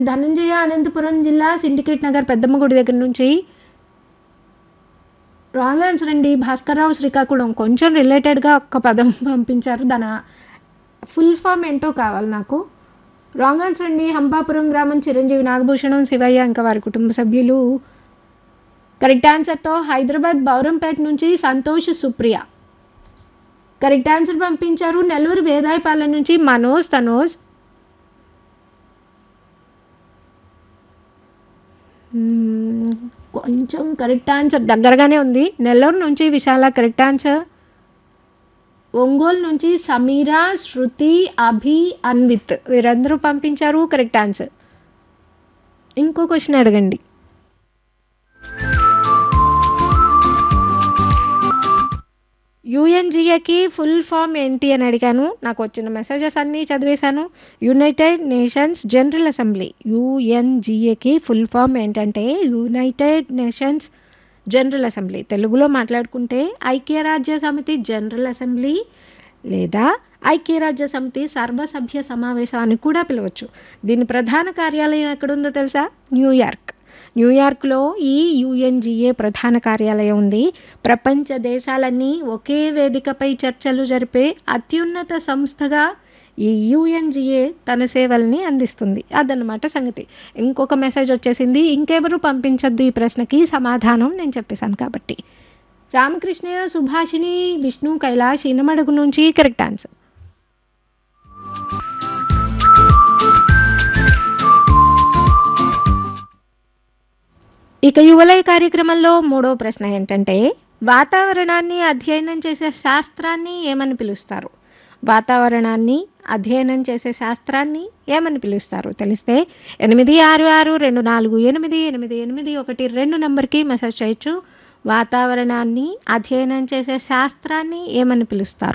ధనంజయ అనంతపురం జిల్లా సిండికేట్ నగర్ పెద్దమ్మ గుడి దగ్గర నుంచి రాంగ్ ఆన్సర్ అండి భాస్కర్రావు శ్రీకాకుళం కొంచెం రిలేటెడ్గా ఒక్క పదం పంపించారు దాని ఫుల్ ఫామ్ ఏంటో కావాలి నాకు రాంగ్ ఆన్సర్ అండి హంపాపురం గ్రామం చిరంజీవి నాగభూషణం శివయ్య ఇంకా వారి కుటుంబ సభ్యులు కరెక్ట్ ఆన్సర్తో హైదరాబాద్ బౌరంపేట నుంచి సంతోష్ సుప్రియ కరెక్ట్ ఆన్సర్ పంపించారు నెల్లూరు వేదాయపాలెం నుంచి మనోజ్ తనోజ్ మ్మ్, కొంచెం కరెక్ట్ ఆన్సర్ దగ్గరగానే ఉంది నెల్లూరు నుంచి విశాల కరెక్ట్ ఆన్సర్ ఒంగోలు నుంచి సమీరా శృతి అభి అన్విత్ వీరందరూ పంపించారు కరెక్ట్ ఆన్సర్ ఇంకో క్వశ్చన్ అడగండి యుఎన్జిఏకి ఫుల్ ఫామ్ ఏంటి అని అడిగాను నాకు వచ్చిన మెసేజెస్ అన్నీ చదివేశాను యునైటెడ్ నేషన్స్ జనరల్ అసెంబ్లీ యుఎన్జిఏకి ఫుల్ ఫామ్ ఏంటంటే యునైటెడ్ నేషన్స్ జనరల్ అసెంబ్లీ తెలుగులో మాట్లాడుకుంటే ఐక్యరాజ్య సమితి జనరల్ అసెంబ్లీ లేదా ఐక్యరాజ్య సమితి సర్వసభ్య సమావేశం అని కూడా పిలవచ్చు దీని ప్రధాన కార్యాలయం ఎక్కడుందో తెలుసా న్యూయార్క్ న్యూయార్క్లో ఈ యుఎన్జిఏ ప్రధాన కార్యాలయం ఉంది ప్రపంచ దేశాలన్నీ ఒకే వేదికపై చర్చలు జరిపే అత్యున్నత సంస్థగా ఈ యుఎన్జిఏ తన సేవల్ని అందిస్తుంది అదన్నమాట సంగతి ఇంకొక మెసేజ్ వచ్చేసింది ఇంకెవరు పంపించద్దు ఈ ప్రశ్నకి సమాధానం నేను చెప్పేశాను కాబట్టి రామకృష్ణయ్య సుభాషిణి విష్ణు కైలాష్ ఇనమడుగు నుంచి కరెక్ట్ ఆన్సర్ ఇక యువలయ కార్యక్రమంలో మూడో ప్రశ్న ఏంటంటే వాతావరణాన్ని అధ్యయనం చేసే శాస్త్రాన్ని ఏమని పిలుస్తారు వాతావరణాన్ని అధ్యయనం చేసే శాస్త్రాన్ని ఏమని పిలుస్తారు తెలిస్తే ఎనిమిది ఆరు ఆరు రెండు నాలుగు ఎనిమిది ఎనిమిది ఎనిమిది ఒకటి రెండు నెంబర్కి మెసేజ్ చేయొచ్చు వాతావరణాన్ని అధ్యయనం చేసే శాస్త్రాన్ని ఏమని పిలుస్తారు